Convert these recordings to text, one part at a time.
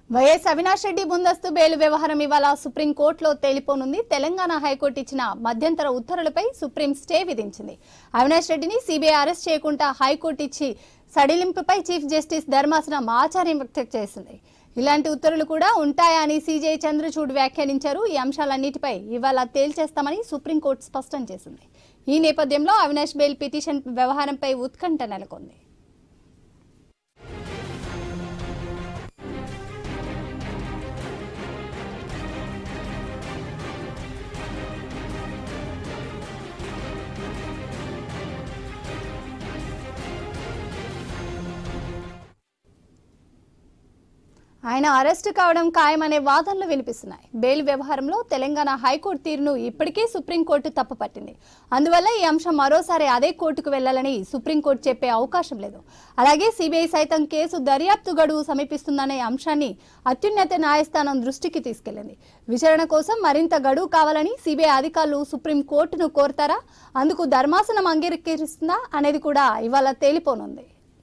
YS Avinash Reddy ముందస్తు bail వ్యవహారం ఇవాళ సుప్రీంకోర్టులో తేలిపోనుంది తెలంగాణ హైకోర్టు ఇచ్చిన మధ్యంతర ఉత్తర్వులపై సుప్రీం స్టే విధించింది అవినాష్ రెడ్డిని సిబిఐ అరెస్ట్ చేయకుండా హైకోర్టు ఇచ్చి సడిలింపుపై చీఫ్ జస్టిస్ ధర్మాసనం ఆచార్యం వ్యక్తం చేసింది ఇలాంటి ఉత్తర్వులు కూడా ఉంటాయా అని సీజే చంద్రచూడ్ వ్యాఖ్యానించారు ఈ అంశాలన్నిటిపై ఇవాళ తేల్చేస్తామని సుప్రీంకోర్టు స్పష్టం చేసింది ఈ నేపథ్యంలో అవినాష్ బెయిల్ పిటిషన్ వ్యవహారంపై ఉత్కంఠ నెలకొంది ఆయన అరెస్టు కావడం ఖాయమనే వాదనలు వినిపిస్తున్నాయి బెయిల్ వ్యవహారంలో తెలంగాణ హైకోర్టు తీరును ఇప్పటికే సుప్రీంకోర్టు తప్పుపట్టింది అందువల్ల ఈ అంశం మరోసారి అదే కోర్టుకు వెళ్లాలని సుప్రీంకోర్టు చెప్పే అవకాశం లేదు అలాగే సిబిఐ సైతం కేసు దర్యాప్తు గడువు సమీపిస్తుందనే అంశాన్ని అత్యున్నత న్యాయస్థానం దృష్టికి తీసుకెళ్లింది విచారణ కోసం మరింత గడువు కావాలని సిబిఐ అధికారులు సుప్రీంకోర్టును కోరతారా అందుకు ధర్మాసనం అంగీకరిస్తుందా అనేది కూడా ఇవాళ తేలిపోనుంది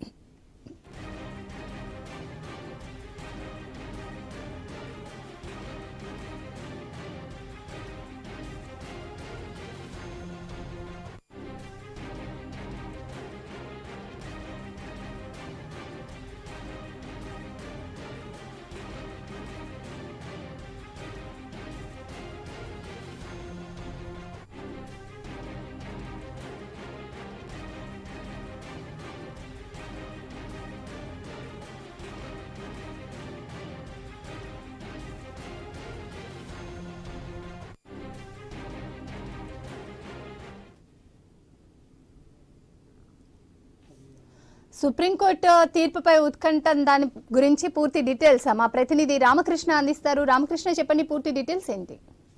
సుప్రీంకోర్టు తీర్పుపై ఉత్కంఠ దాని గురించి పూర్తి డీటెయిల్స్ మా ప్రతినిధి రామకృష్ణ అందిస్తారు రామకృష్ణ చెప్పండి పూర్తి డీటెయిల్స్ ఏంటి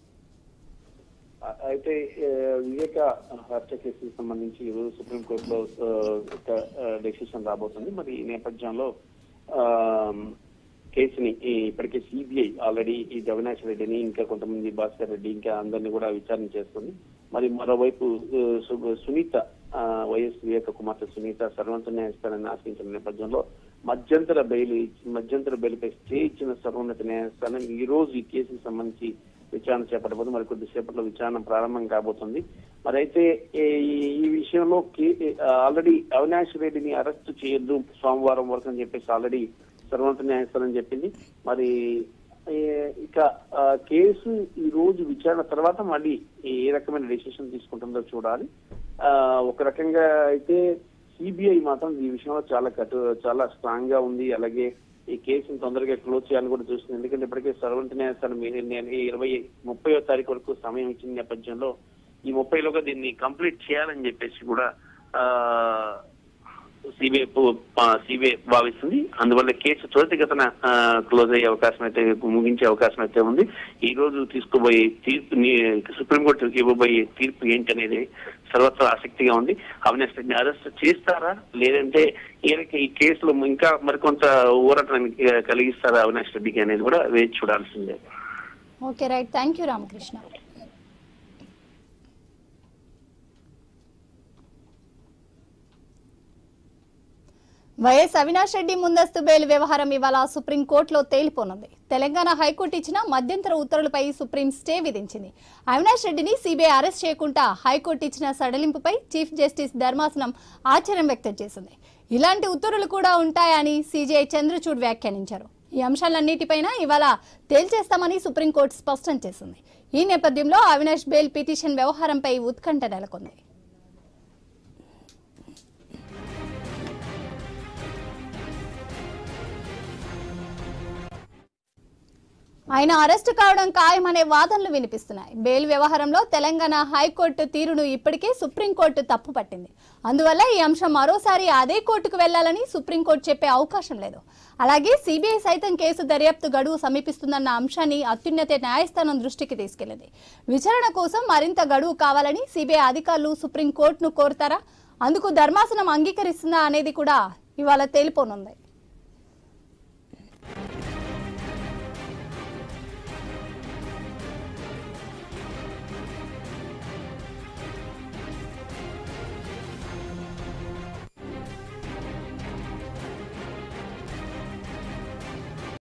ఆ- అయితే ఆ, వివేక హత్య కేసుకు సంబంధించి ఈరోజు సుప్రీంకోర్టులో ఆ, ఒక డెసిషన్ రాబోతుంది మరి ఈ నేపథ్యంలో ఆ, కేసుని ఈ ఇప్పటికే సిబిఐ ఆల్రెడీ ఈ అవినాష్ రెడ్డిని ఇంకా కొంతమంది భాస్కర్ రెడ్డి ఇంకా అందరినీ కూడా విచారణ చేస్తుంది మరి మరోవైపు ఆ, సు- సునీత ఆ, వైఎస్ వివేక కుమార్తె సునీత సర్వంత న్యాయస్థానాన్ని ఆశ్రయించిన నేపథ్యంలో మధ్యంతర బెయిల్ ఇచ్చి- మధ్యంతర బెయిల్పై స్టే ఇచ్చిన సర్వోన్నత న్యాయస్థానం ఈ రోజు ఈ కేసుకు సంబంధించి విచారణ చేపట్టబోతుంది మరి కొద్దిసేపట్లో విచారణ ప్రారంభం కాబోతుంది మరి అయితే ఈ- ఈ విషయంలో ఆల్రెడీ అవినాష్ రెడ్డిని అరెస్ట్ చేయొద్దు సోమవారం వరకు అని చెప్పేసి ఆల్రెడీ సర్వోన్నత న్యాయస్థానం చెప్పింది మరి ఏ- ఇక ఆ, కేసు ఈ రోజు విచారణ తర్వాత మళ్ళీ ఏ రకమైన డెసిషన్ తీసుకుంటుందో చూడాలి ఆ, ఒక రకంగా అయితే సిబిఐ మాత్రం ఈ విషయంలో చాలా కటు చాలా స్ట్రాంగ్ గా ఉంది అలాగే ఈ కేసును తొందరగా క్లోజ్ చేయాలని కూడా చూస్తుంది ఎందుకంటే ఇప్పటికే సర్వంత న్యాయస్థానం ఈ- నేను ఈ ఇరవై ముప్పయో తారీఖు వరకు సమయం ఇచ్చిన నేపథ్యంలో ఈ ముప్పైలోగా దీన్ని కంప్లీట్ చేయాలని చెప్పేసి కూడా ఆ సిబిఐ సిబిఐ భావిస్తుంది అందువల్ల కేసు త్వరితగతన క్లోజ్ అయ్యే అవకాశం అయితే ముగించే అవకాశం అయితే ఉంది ఈ రోజు తీసుకోబోయే తీర్పు సుప్రీంకోర్టు ఇవ్వబోయే తీర్పు ఏంటి అనేది సర్వత్రా ఆసక్తిగా ఉంది అవినాష్ రెడ్డిని అరెస్ట్ చేస్తారా లేదంటే ఈయనకి ఈ కేసులో ఇంకా మరికొంత ఊరటం కలిగిస్తారా అవినాష్ రెడ్డికి అనేది కూడా వేచి చూడాల్సిందే okay right thank you Ramakrishna YS Avinash Reddy ముందస్తు బెయిల్ వ్యవహారం ఇవాళ సుప్రీంకోర్టులో తేలిపోనుంది తెలంగాణ హైకోర్టు ఇచ్చిన మధ్యంతర ఉత్తర్వులపై సుప్రీం స్టే విధించింది అవినాష్ రెడ్డిని సిబిఐ అరెస్ట్ చేయకుండా హైకోర్టు ఇచ్చిన సడలింపుపై చీఫ్ జస్టిస్ ధర్మాసనం ఆశ్చర్యం వ్యక్తం చేసింది ఇలాంటి ఉత్తర్వులు కూడా ఉంటాయని సీజీఐ చంద్రచూడ్ వ్యాఖ్యానించారు ఈ అంశాలన్నిటిపైన ఇవాళ తేల్చేస్తామని సుప్రీంకోర్టు స్పష్టం చేసింది ఈ నేపథ్యంలో అవినాష్ బెయిల్ పిటిషన్ వ్యవహారంపై ఉత్కంఠ నెలకొంది ఆయన అరెస్టు కావడం ఖాయమనే వాదనలు వినిపిస్తున్నాయి బెయిల్ వ్యవహారంలో తెలంగాణ హైకోర్టు తీరును ఇప్పటికే సుప్రీంకోర్టు తప్పుపట్టింది అందువల్ల ఈ అంశం మరోసారి అదే కోర్టుకు వెళ్లాలని సుప్రీంకోర్టు చెప్పే అవకాశం లేదు అలాగే సిబిఐ సైతం కేసు దర్యాప్తు గడువు సమీపిస్తుందన్న అంశాన్ని అత్యున్నత న్యాయస్థానం దృష్టికి తీసుకెళ్లింది విచారణ కోసం మరింత గడువు కావాలని సిబిఐ అధికారులు సుప్రీంకోర్టును కోరుతారా అందుకు ధర్మాసనం అంగీకరిస్తుందా అనేది కూడా ఇవాళ తేలిపోనుంది